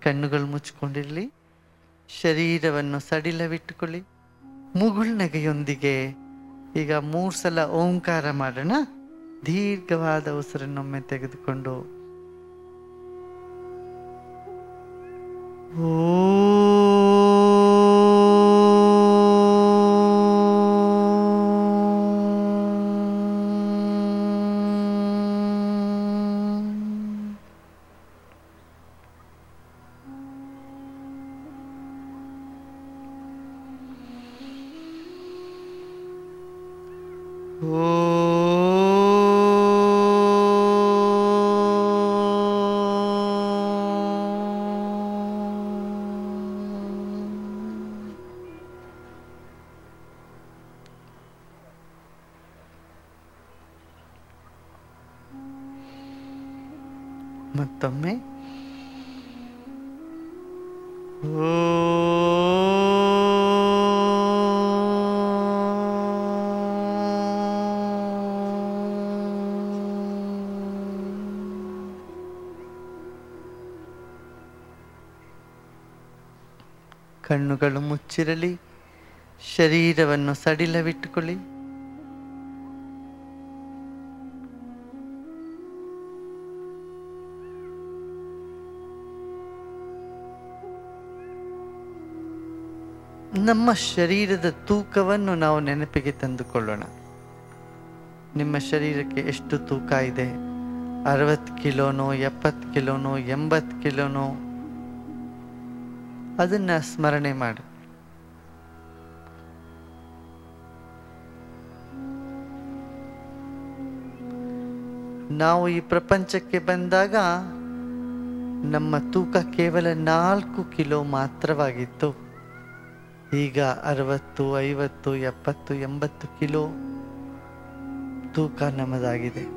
ಕಣ್ಣುಗಳು ಮುಚ್ಕೊಂಡಿರಲಿ ಶರೀರವನ್ನು ಸಡಿಲವಿಟ್ಟುಕೊಳ್ಳಿ ಮುಗುಳ್ನಗೆಯೊಂದಿಗೆ ಈಗ ಮೂರು ಸಲ ಓಂಕಾರ ಮಾಡೋಣ ದೀರ್ಘವಾದ ಉಸಿರನ್ನೊಮ್ಮೆ ತೆಗೆದುಕೊಂಡು ಓಂ. ಮತ್ತೊಮ್ಮೆ ಕಣ್ಣುಗಳು ಮುಚ್ಚಿರಲಿ ಶರೀರವನ್ನು ಸಡಿಲವಿಟ್ಟುಕೊಳ್ಳಿ ನಮ್ಮ ಶರೀರದ ತೂಕವನ್ನು ನಾವು ನೆನಪಿಗೆ ತಂದುಕೊಳ್ಳೋಣ ನಿಮ್ಮ ಶರೀರಕ್ಕೆ ಎಷ್ಟು ತೂಕ ಇದೆ ಅರವತ್ತು ಕಿಲೋನೋ ಎಪ್ಪತ್ತು ಕಿಲೋನೋ ಎಂಬತ್ತು ಕಿಲೋನೋ ಅದನ್ನ ಸ್ಮರಣೆ ಮಾಡಿ ನಾವು ಈ ಪ್ರಪಂಚಕ್ಕೆ ಬಂದಾಗ ನಮ್ಮ ತೂಕ ಕೇವಲ ನಾಲ್ಕು ಕಿಲೋ ಮಾತ್ರವಾಗಿತ್ತು ಈಗ ಅರವತ್ತು ಐವತ್ತು ಎಪ್ಪತ್ತು ಎಂಬತ್ತು ಕಿಲೋ ತೂಕ ನಮ್ಮದಾಗಿದೆ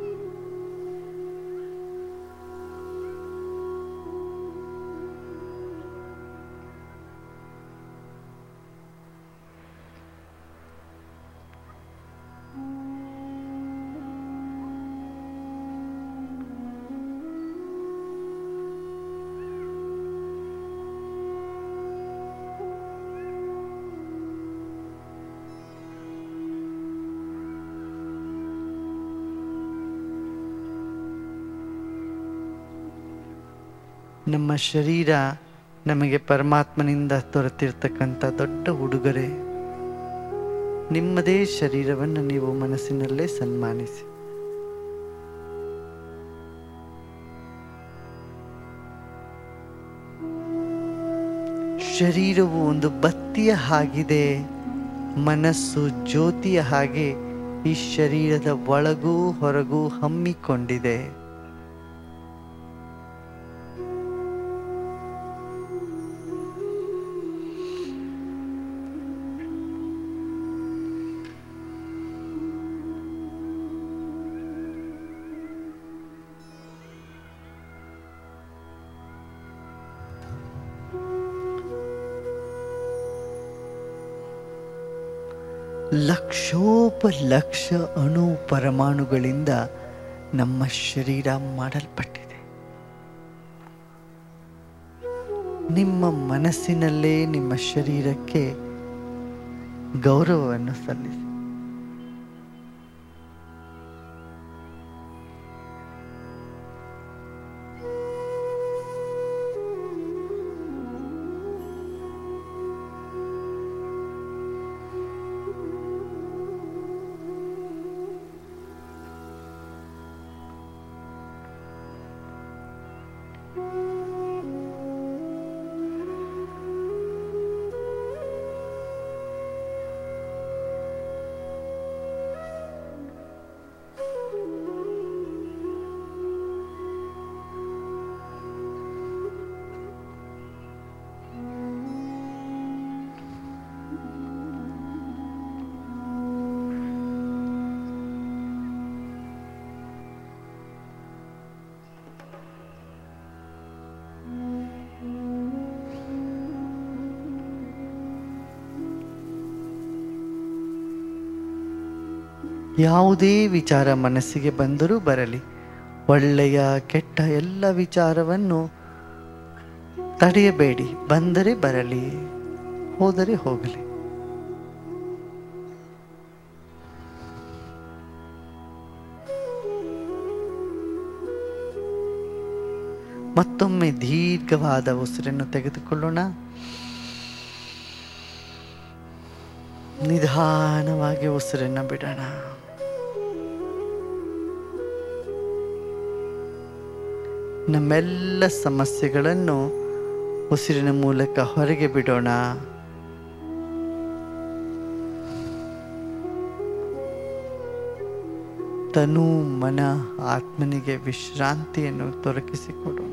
ನಮ್ಮ ಶರೀರ ನಮಗೆ ಪರಮಾತ್ಮನಿಂದ ದೊರೆತಿರ್ತಕ್ಕಂಥ ದೊಡ್ಡ ಉಡುಗೊರೆ ನಿಮ್ಮದೇ ಶರೀರವನ್ನು ನೀವು ಮನಸ್ಸಿನಲ್ಲೇ ಸನ್ಮಾನಿಸಿ ಶರೀರವು ಒಂದು ಬತ್ತಿಯ ಹಾಗಿದೆ ಮನಸ್ಸು ಜ್ಯೋತಿಯ ಹಾಗೆ ಈ ಶರೀರದ ಒಳಗೂ ಹೊರಗೂ ಹಮ್ಮಿಕೊಂಡಿದೆ ಲಕ್ಷೋಪಲಕ್ಷ ಅಣು ಪರಮಾಣುಗಳಿಂದ ನಮ್ಮ ಶರೀರ ಮಾಡಲ್ಪಟ್ಟಿದೆ ನಿಮ್ಮ ಮನಸ್ಸಿನಲ್ಲೇ ನಿಮ್ಮ ಶರೀರಕ್ಕೆ ಗೌರವವನ್ನು ಸಲ್ಲಿಸಿ ಯಾವುದೇ ವಿಚಾರ ಮನಸ್ಸಿಗೆ ಬಂದರೂ ಬರಲಿ ಒಳ್ಳೆಯ ಕೆಟ್ಟ ಎಲ್ಲ ವಿಚಾರವನ್ನು ತಡೆಯಬೇಡಿ ಬಂದರೆ ಬರಲಿ ಹೋದರೆ ಹೋಗಲಿ ಮತ್ತೊಮ್ಮೆ ದೀರ್ಘವಾದ ಉಸಿರನ್ನು ತೆಗೆದುಕೊಳ್ಳೋಣ ನಿಧಾನವಾಗಿ ಉಸಿರನ್ನು ಬಿಡೋಣ ನಮ್ಮೆಲ್ಲ ಸಮಸ್ಯೆಗಳನ್ನು ಉಸಿರಿನ ಮೂಲಕ ಹೊರಗೆ ಬಿಡೋಣ ತನು ಮನ ಆತ್ಮನಿಗೆ ವಿಶ್ರಾಂತಿಯನ್ನು ದೊರಕಿಸಿಕೊಡೋಣ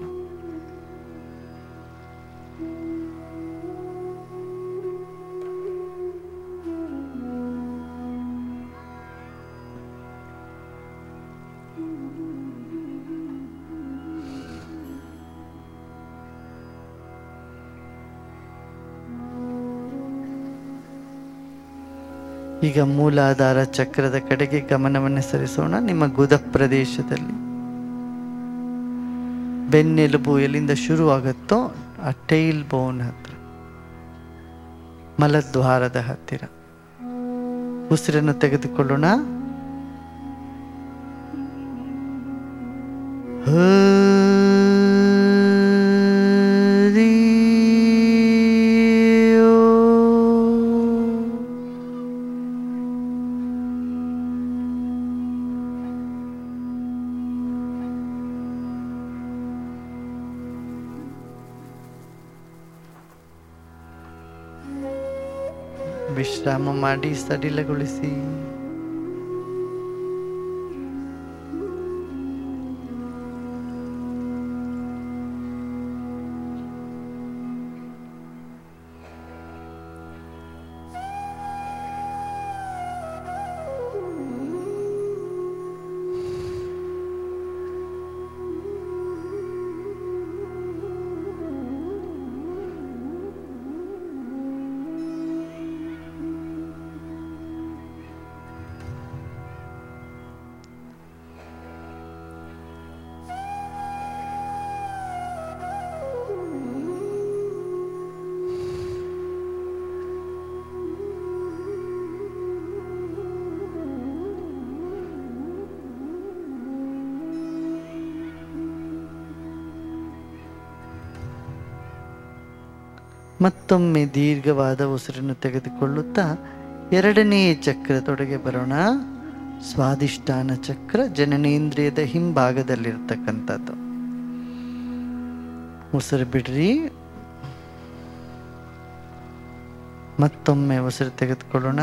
ಈಗ ಮೂಲಾಧಾರ ಚಕ್ರದ ಕಡೆಗೆ ಗಮನವನ್ನು ಸರಿಸೋಣ ನಿಮ್ಮ ಗುದ ಪ್ರದೇಶದಲ್ಲಿ ಬೆನ್ನೆಲುಬು ಎಲ್ಲಿಂದ ಶುರುವಾಗುತ್ತೋ ಆ ಟೈಲ್ ಬೋನ್ ಹತ್ರ ಮಲದ್ವಾರದ ಹತ್ತಿರ ಉಸಿರನ್ನು ತೆಗೆದುಕೊಳ್ಳೋಣ ವಿಶ್ರಾಮ ಮಾಡಿ ಸಡಿಲಗೊಳಿಸಿ ಮತ್ತೊಮ್ಮೆ ದೀರ್ಘವಾದ ಉಸಿರನ್ನು ತೆಗೆದುಕೊಳ್ಳುತ್ತಾ ಎರಡನೇ ಚಕ್ರದೊಳಗೆ ಬರೋಣ ಸ್ವಾದಿಷ್ಠಾನ ಚಕ್ರ ಜನನೇಂದ್ರಿಯದ ಹಿಂಭಾಗದಲ್ಲಿರ್ತಕ್ಕಂಥದ್ದು ಉಸಿರು ಬಿಡ್ರಿ ಮತ್ತೊಮ್ಮೆ ಉಸಿರು ತೆಗೆದುಕೊಳ್ಳೋಣ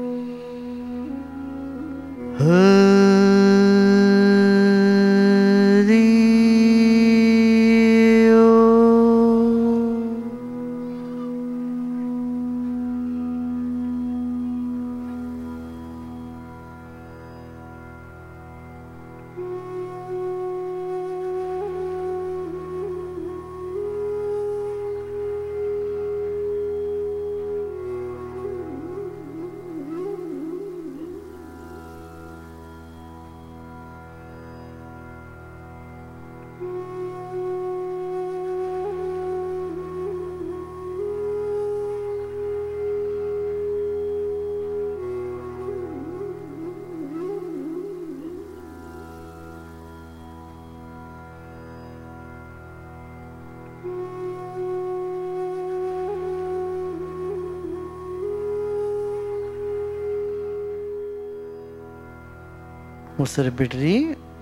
ಉಸಿರು ಬಿಡ್ರಿ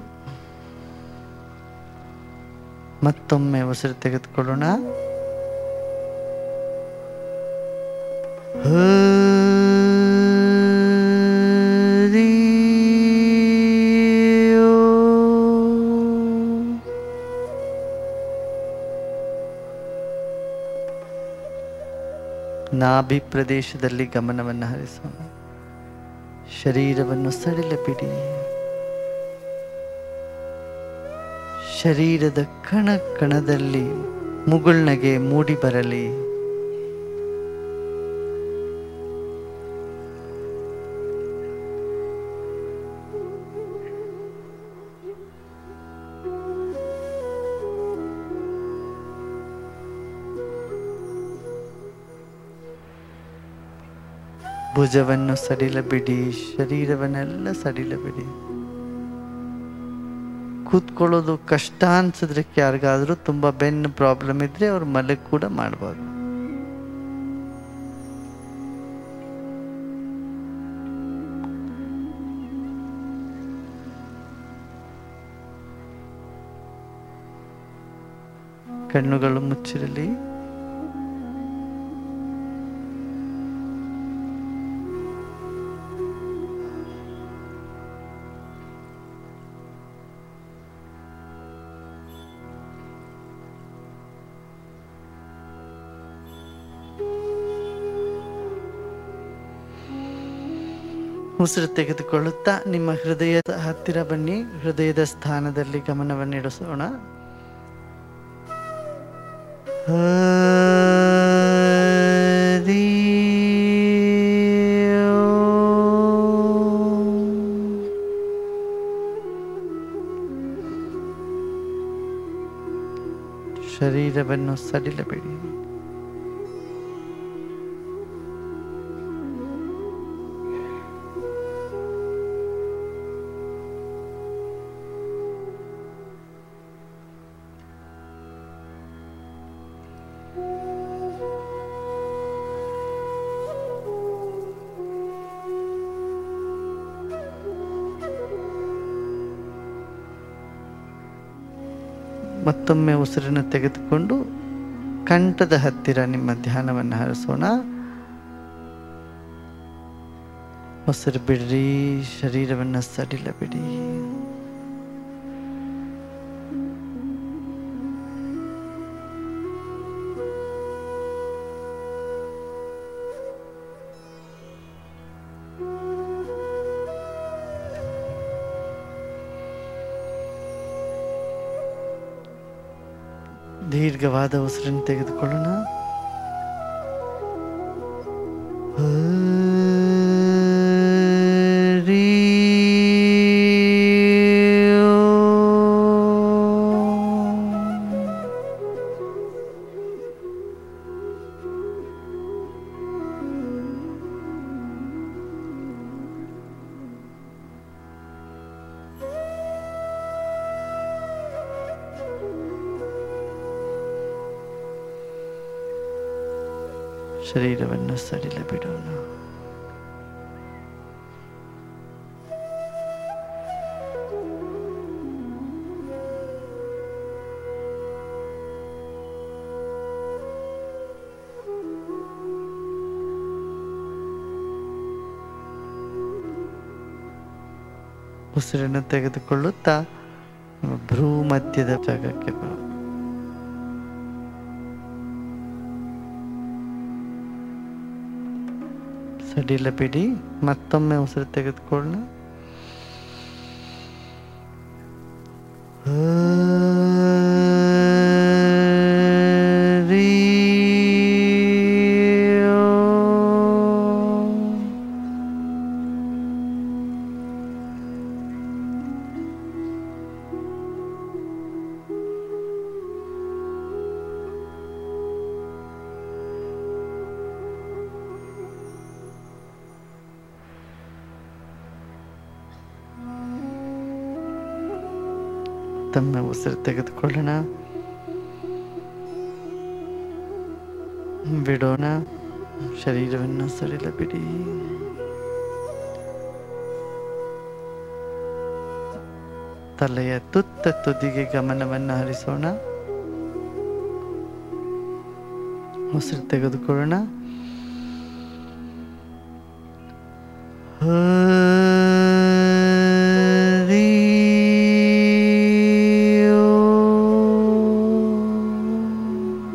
ಮತ್ತೊಮ್ಮೆ ಉಸಿರು ತೆಗೆದುಕೊಳ್ಳೋಣ ನಾಭಿ ಪ್ರದೇಶದಲ್ಲಿ ಗಮನವನ್ನು ಹರಿಸೋಣ ಶರೀರವನ್ನು ಸಡಿಲ ಬಿಡಿ ಶರೀರದ ಕಣ ಕಣದಲ್ಲಿ ಮುಗುಳ್ನಗೆ ಮೂಡಿ ಬರಲಿ ಭುಜವನ್ನು ಸಡಿಲಬಿಡಿ ಶರೀರವನ್ನೆಲ್ಲ ಸಡಿಲಬಿಡಿ ಕೂತ್ಕೊಳ್ಳೋದು ಕಷ್ಟ ಅನ್ಸಿದ್ರೆ ಯಾರಿಗಾದ್ರೂ ತುಂಬಾ ಬೆನ್ನು ಪ್ರಾಬ್ಲಮ್ ಇದ್ರೆ ಅವ್ರು ಮಲಗ್ ಕೂಡ ಮಾಡ್ಬೋದು ಕಣ್ಣುಗಳು ಮುಚ್ಚಿರಲಿ ಉಸಿರು ತೆಗೆದುಕೊಳ್ಳುತ್ತಾ ನಿಮ್ಮ ಹೃದಯದ ಹತ್ತಿರ ಬನ್ನಿ ಹೃದಯದ ಸ್ಥಾನದಲ್ಲಿ ಗಮನವನ್ನಿಡಿಸೋಣ ಹರಿ ಓಂ. ಶರೀರವನ್ನು ಸಡಿಲಬೇಡಿ ಮತ್ತೊಮ್ಮೆ ಉಸಿರನ್ನು ತೆಗೆದುಕೊಂಡು ಕಂಠದ ಹತ್ತಿರ ನಿಮ್ಮ ಧ್ಯಾನವನ್ನು ಹರಿಸೋಣ ಉಸಿರು ಬಿಡ್ರಿ ಶರೀರವನ್ನು ಸಡಿಲ ಬಿಡಿ ದೀರ್ಘವಾದ ಉಸಿರನ್ನು ತೆಗೆದುಕೊಳ್ಳೋಣ ಹರಿ ಓಂ. ಶರೀರವನ್ನು ಸಡಿಲ ಬಿಡೋಣ ಉಸಿರನ್ನು ತೆಗೆದುಕೊಳ್ಳುತ್ತಾ ನಿಮ್ಮ ಭ್ರೂ ಮಧ್ಯದ ಜಾಗಕ್ಕೆ ಬರೋದು ಸಡಿಲ ಬಿಡಿ ಮತ್ತೊಮ್ಮೆ ಉಸಿರು ತೆಗೆದುಕೊಳ್ಳೋಣ ಹರಿ ಓಂ. ತಮ್ಮ ಉಸಿರು ತೆಗೆದುಕೊಳ್ಳೋಣ ಬಿಡೋಣ ಶರೀರವನ್ನು ಸಡಿಲ ಬಿಡಿ ತಲೆಯ ತುತ್ತ ತುದಿಗೆ ಗಮನವನ್ನು ಹರಿಸೋಣ ಉಸಿರು ತೆಗೆದುಕೊಳ್ಳೋಣ ಹರಿ ಓಂ.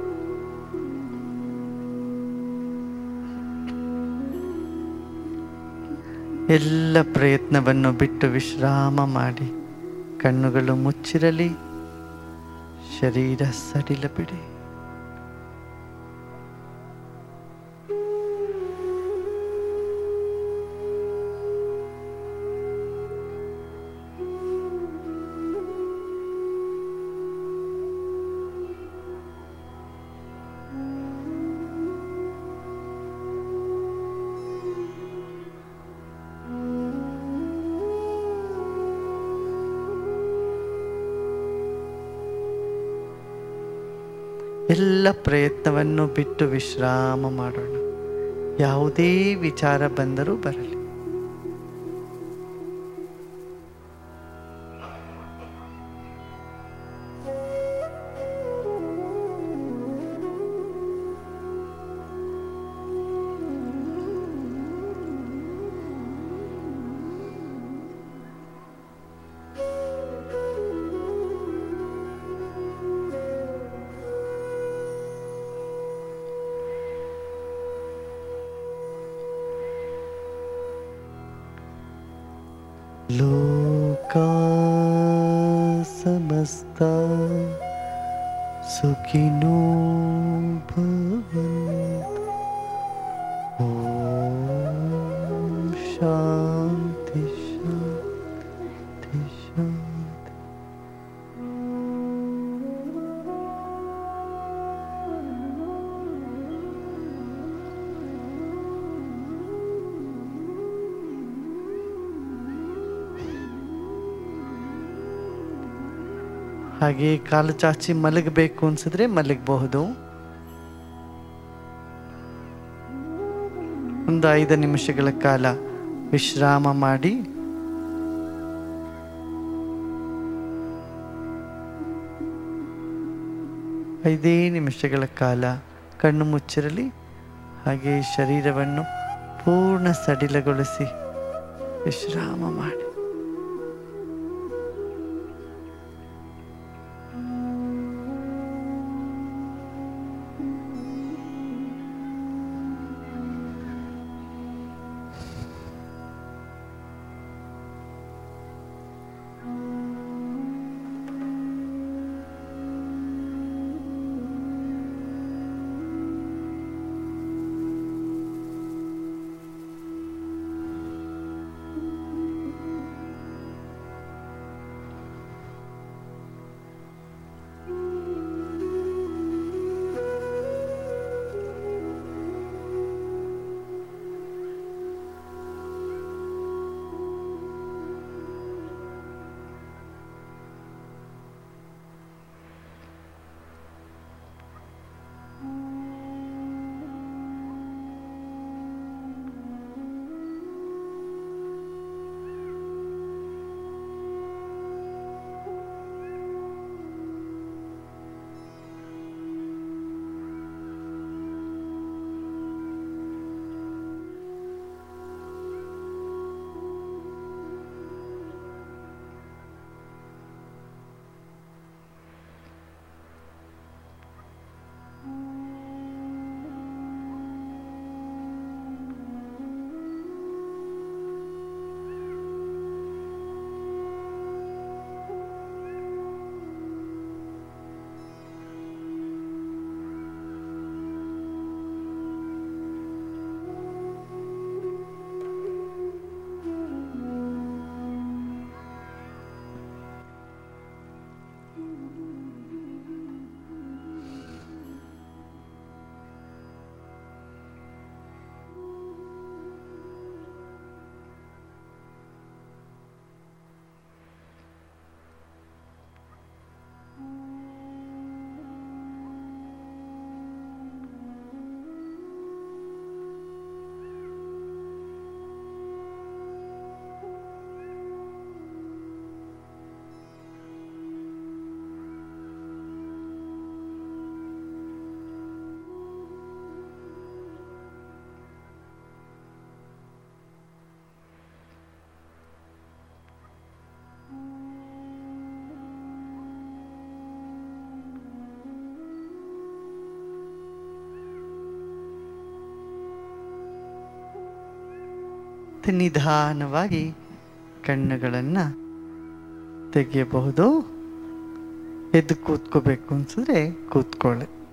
ಎಲ್ಲ ಪ್ರಯತ್ನವನ್ನು ಬಿಟ್ಟು ವಿಶ್ರಾಮ ಮಾಡಿ ಕಣ್ಣುಗಳು ಮುಚ್ಚಿರಲಿ ಶರೀರ ಸಡಿಲ ಬಿಡಿ ಎಲ್ಲ ಪ್ರಯತ್ನವನ್ನು ಬಿಟ್ಟು ವಿಶ್ರಾಮ ಮಾಡೋಣ ಯಾವುದೇ ವಿಚಾರ ಬಂದರೂ ಬರಲಿ लोका समस्ता सुखिनो भवन्तु ॐ शान्ति शान्ति शान्ति ಹಾಗೆ ಕಾಲು ಚಾಚಿ ಮಲಗಬೇಕು ಅನ್ಸಿದ್ರೆ ಮಲಗಬಹುದು ಒಂದು ಐದು ನಿಮಿಷಗಳ ಕಾಲ ವಿಶ್ರಾಮ ಮಾಡಿ ಐದೇ ನಿಮಿಷಗಳ ಕಾಲ ಕಣ್ಣು ಮುಚ್ಚಿರಲಿ ಹಾಗೆ ಶರೀರವನ್ನು ಪೂರ್ಣ ಸಡಿಲಗೊಳಿಸಿ ವಿಶ್ರಾಮ ಮಾಡಿ ಮತ್ತೆ ನಿಧಾನವಾಗಿ ಕಣ್ಣುಗಳನ್ನು ತೆಗೆಯಬಹುದು ಎದ್ದು ಕೂತ್ಕೋಬೇಕು ಅನ್ಸಿದ್ರೆ ಕೂತ್ಕೊಳ್ಳಿ